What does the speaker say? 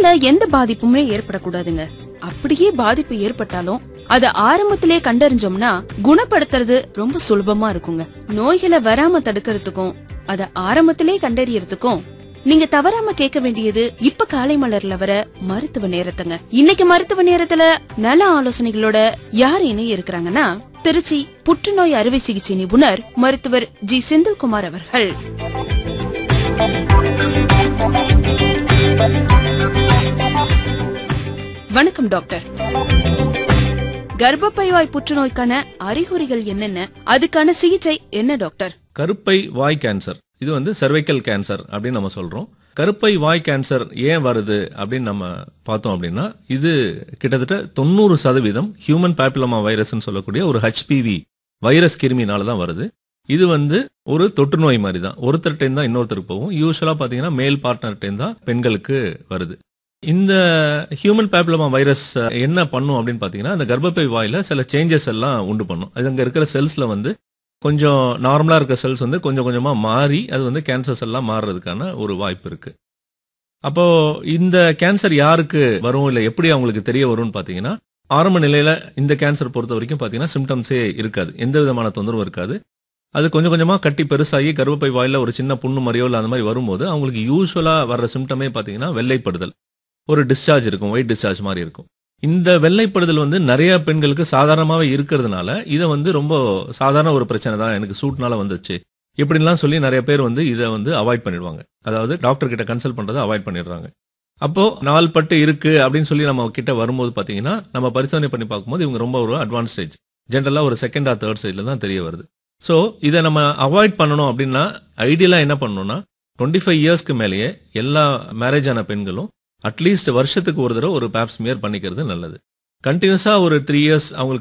இதனால எந்த பாதிப்புமே ஏற்படக்கூடாதுங்க அப்படியே பாதிப்பு ஏற்பட்டாலும் அத ஆரம்பத்திலே கண்டறிஞ்சோம்னா குணப்படுத்துறது ரொம்ப சுலபமா இருக்குங்க நோய்களை வராம தடுக்கிறதுக்கும் அத ஆரம்பத்திலே கண்டறியறதுக்கும் நீங்க தவறாம கேட்க வேண்டியது இப்ப காலை மலர்ல வர மருத்துவ நேரத்துங்க இன்னைக்கு மருத்துவ நேரத்துல நல ஆலோசனைகளோட யார் இணைய இருக்கிறாங்கன்னா திருச்சி புற்றுநோய் அறுவை சிகிச்சை நிபுணர் மருத்துவர் ஜி செந்தில்குமார் அவர்கள் வணக்கம் டாக்டர் கர்ப்பப்பைவாய் புற்றுநோய்க்கான அறிகுறிகள் என்னென்ன அதுக்கான சிகிச்சை என்ன டாக்டர் கருப்பை வாய் கேன்சர் இது வந்து cervical கேன்சர் அப்படின்னு நம்ம சொல்றோம் கருப்பை வாய் கேன்சர் ஏன் வருது அப்படின்னு நம்ம பார்த்தோம் அப்படின்னா இது கிட்டத்தட்ட தொண்ணூறு சதவீதம் ஹியூமன் பேப்பிலமா வைரஸ்னு சொல்லக்கூடிய ஒரு ஹெச்பிவி வைரஸ் கிருமினால தான் வருது இது வந்து ஒரு தொற்று நோய் மாதிரி தான் ஒருத்தர்கிட்ட தான் இன்னொருத்தருக்கு போகும் யூஸ்வலா பாத்தீங்கன்னா மேல் பார்ட்னர்கிட்ட தான் பெண்களுக்கு வருது இந்த ஹியூமன் பேப்லமா வைரஸ் என்ன பண்ணும் அப்படின்னு பாத்தீங்கன்னா அந்த கர்ப்பப்பை வாயில சில சேஞ்சஸ் எல்லாம் உண்டு பண்ணும் அது அங்க இருக்கிற செல்ஸ்ல வந்து கொஞ்சம் நார்மலா இருக்க செல்ஸ் வந்து கொஞ்சம் கொஞ்சமா மாறி அது வந்து கேன்சர்ஸ் எல்லாம் மாறுறதுக்கான ஒரு வாய்ப்பு இருக்கு அப்போ இந்த கேன்சர் யாருக்கு வரும் இல்ல எப்படி அவங்களுக்கு தெரிய வரும்னு பாத்தீங்கன்னா ஆரம்ப நிலையில இந்த கேன்சர் பொறுத்த வரைக்கும் பாத்தீங்கன்னா சிம்டம்ஸே இருக்காது எந்த விதமான தொந்தரவும் இருக்காது அது கொஞ்சம் கொஞ்சமா கட்டி பெருசாகி கர்ப்பப்பை வாயில ஒரு சின்ன புண்ணு மறியோ இல்ல அந்த மாதிரி வரும்போது அவங்களுக்கு யூஸ்வலா வர்ற சிம்டமே பாத்தீங்கன்னா வெள்ளைப்படுதல் ஒரு டிஸ்சார்ஜ் இருக்கும் ஒயிட் டிஸ்சார்ஜ் மாதிரி இருக்கும் இந்த வெள்ளைப்படுதல் வந்து நிறைய பெண்களுக்கு சாதாரணமாவே இருக்கிறதுனால இதை வந்து ரொம்ப சாதாரண ஒரு பிரச்சனை தான் எனக்கு சூட்னால வந்துச்சு இப்படின்லாம் சொல்லி நிறைய பேர் வந்து இதை வந்து அவாய்ட் பண்ணிடுவாங்க அதாவது டாக்டர் கிட்ட கன்சல்ட் பண்றதை அவாய்ட் பண்ணிடுறாங்க அப்போ நாள் பட்டு இருக்கு அப்படின்னு சொல்லி நம்ம கிட்ட வரும்போது பாத்தீங்கன்னா நம்ம பரிசோதனை பண்ணி பார்க்கும்போது இவங்க ரொம்ப ஒரு அட்வான்ஸ் ஸ்டேஜ் ஜென்ரலா ஒரு செகண்ட் ஆர் தேர்ட் ஸ்டேஜ்ல தான் தெரிய வருது ஸோ இதை நம்ம அவாய்ட் பண்ணணும் அப்படின்னா ஐடியலா என்ன பண்ணணும்னா டுவெண்ட்டி ஃபைவ் இயர்ஸ்க்கு மேலேயே எல்லா மேரேஜ் ஆன பெண்களும் அட்லீஸ்ட் வருஷத்துக்கு ஒரு தடவை ஒரு பேப்ஸ்மியர் பண்ணிக்கிறது நல்லது கண்டினியூஸா ஒரு த்ரீ இயர்ஸ் அவங்களுக்கு